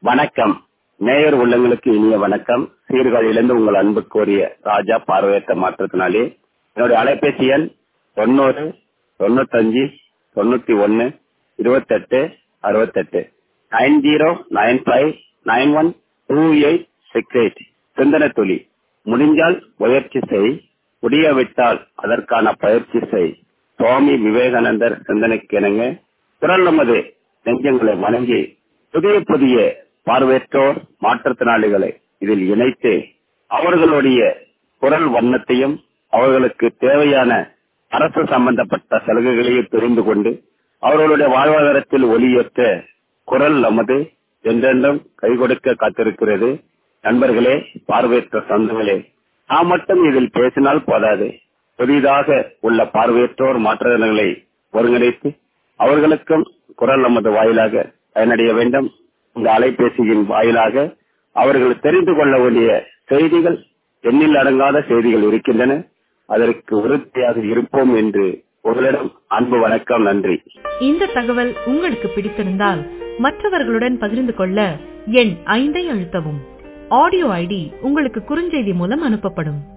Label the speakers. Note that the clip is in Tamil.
Speaker 1: வணக்கம் நேயர் உள்ளங்களுக்கு இனிய வணக்கம் சீர்காழியிலிருந்து உங்கள் அன்பு கோரிய ராஜா பார்வையற்ற மாற்றத்தினாலே என்னுடைய அலைபேசி எண் தொண்ணூறு தொண்ணூத்தஞ்சு தொண்ணூத்தி ஒன்னு இருபத்தெட்டு அறுபத்தெட்டு nine zero nine five nine one two eight six eight சிந்தனை துளி முடிஞ்சால் முயற்சி செய் முடியவிட்டால் அதற்கான பயிற்சி செய் சுவாமி விவேகானந்தர் சிந்தனைக்கு இணங்க குரல் நமது நெஞ்சங்களை வணங்கி புதிய புதிய பார்வையற்றோர் மாற்றுத்திறனாளிகளை இதில் இணைத்து அவர்களுடைய குரல் வண்ணத்தையும் அவர்களுக்கு தேவையான அரசு சம்பந்தப்பட்ட சலுகைகளையும் தெரிந்து கொண்டு அவர்களுடைய வாழ்வாதாரத்தில் ஒளியேற்ற குரல் நமது என்றென்றும் கை கொடுக்க காத்திருக்கிறது நண்பர்களே பார்வையற்ற சொந்தங்களே நாம் மட்டும் இதில் பேசினால் போதாது புதிதாக உள்ள பார்வையற்றோர் மாற்றுத்திறனாளிகளை ஒருங்கிணைத்து அவர்களுக்கும் குரல் நமது வாயிலாக பயனடைய வேண்டும் இந்த அலைபேசியின் வாயிலாக அவர்கள் தெரிந்து கொள்ள வேண்டிய செய்திகள் எண்ணில் அடங்காத செய்திகள் இருக்கின்றன அதற்கு உறுதியாக இருப்போம் என்று உங்களிடம் அன்பு வணக்கம் நன்றி
Speaker 2: இந்த தகவல் உங்களுக்கு பிடித்திருந்தால் மற்றவர்களுடன் பகிர்ந்து கொள்ள எண் ஐந்தை அழுத்தவும் ஆடியோ ஐடி உங்களுக்கு குறுஞ்செய்தி மூலம் அனுப்பப்படும்